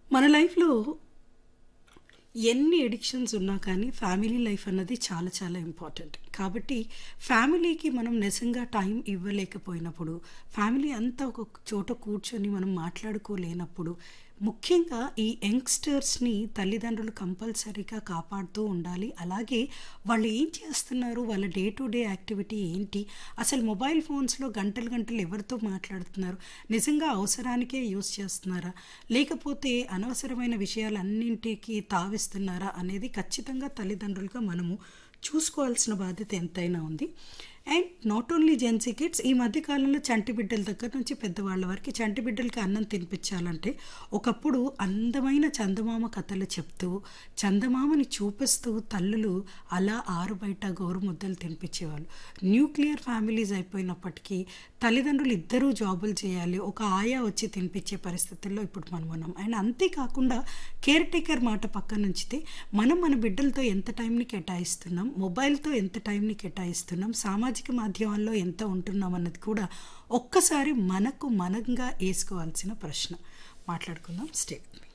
మన లైఫ్‌లో ఎన్ని ఎడిక్షన్స్ ఉన్నా కానీ ఫ్యామిలీ లైఫ్ అన్నది చాలా చాలా ఇంపార్టెంట్. కాబట్టి ఫ్యామిలీకి మనం నిజంగా టైం ఇవ్వలేకపోయినప్పుడు, ఫ్యామిలీ అంతా ఒక చోట కూర్చొని మనం మాట్లాడుకోలేనప్పుడు, ముఖ్యంగా ఈ యంగ్‌స్టర్స్‌ని తల్లిదండ్రులు కంపల్సరీగా కాపాడుతూ ఉండాలి. అలాగే వాళ్ళు ఏం చేస్తున్నారు? వాళ్ళ డే టు డే యాక్టివిటీ ఏంటి? అసలు మొబైల్ ఫోన్స్‌లో గంటలు గంటలు ఎవరితో మాట్లాడుతున్నారు? నిజంగా అవసరానికే యూజ్ చేస్తున్నారా? లేకపోతే అనవసరమైన విషయాలన్నింటికి తావిస్తున్నారా? అనేది ఖచ్చితంగా తల్లిదండ్రులుగా మనము చూసుకోవాల్సిన బాధ్యత ఎంతైనా ఉంది. And not only Gen Z kids ఈ మధ్య కాలంలో చంటి బిడ్డల దగ్గర నుంచి పెద్దవాళ్ళ వరకి చంటి బిడ్డలకి అన్నం తినిపించాలంటే ఒకప్పుడు అందమైన చందమామ కథలు చెప్తూ, చందమామని చూపిస్తూ తల్లులు అలా ఆరుబయట గోరుముద్దలు తినిపించేవాళ్ళు. న్యూక్లియర్ ఫ్యామిలీస్ అయిపోయినప్పటికీ తల్లిదండ్రులు ఇద్దరూ జాబులు చేయాలి. ఒక ఆయా వచ్చి తినిపించే పరిస్థితుల్లో ఇప్పుడు మనం ఉన్నాం. అండ్ అంతేకాకుండా కేర్ టేకర్ మాట పక్కనుంచితే మనం మన బిడ్డలతో ఎంత టైంని కేటాయిస్తున్నాం? మొబైల్‌తో ఎంత టైంని కేటాయిస్తున్నాం? సామాజిక మాధ్యమాల్లో ఎంత ఉంటున్నాం అన్నది కూడా ఒక్కసారి మనకు మనంగా ఏసుకోవాల్సిన ప్రశ్న. మాట్లాడుకుందాం. Stay with me.